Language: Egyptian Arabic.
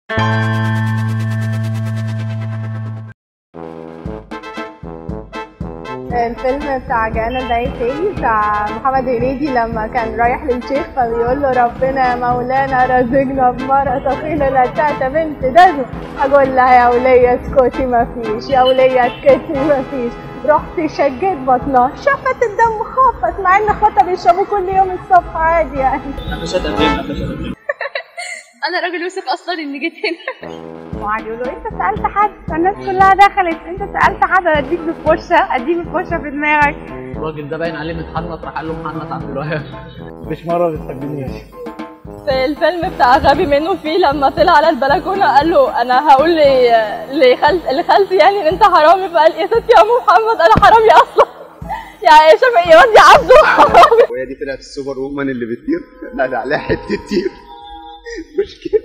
الفيلم بتاع جانا البعيد تاني بتاع محمد هنيدي لما كان رايح للشيخ فبيقول له ربنا يا مولانا رزقنا بمرأة تقيلة لا تأتى بنت دزو أقول لها يا ولية اسكتي مفيش يا ولية اسكتي مفيش رحت شجيت بطنها شفت الدم خافت مع ان اخواتها بيشربوا كل يوم الصبح عادي يعني قفشات قدام قفشات قدام انا راجل يوسف اصلا اني جيت هنا وقعد يقول له انت سالت حد فالناس كلها دخلت انت سالت حد انا اديك بفرشه اديك بفرشه في دماغك الراجل ده باين عليه متحنط راح قال له محنط عبد الوهاب مش مرة بتحبنيش في الفيلم بتاع غبي منه فيه لما طلع على البلكونه قال له انا هقول ل- لخال- لخالتي يعني ان انت حرامي فقال يا ستي يا ام محمد انا حرامي اصلا يعني شاف ايه ودي عبده حرامي وهي دي طلعت السوبر وومن اللي بتطير لا ده عليها حته طير مشكله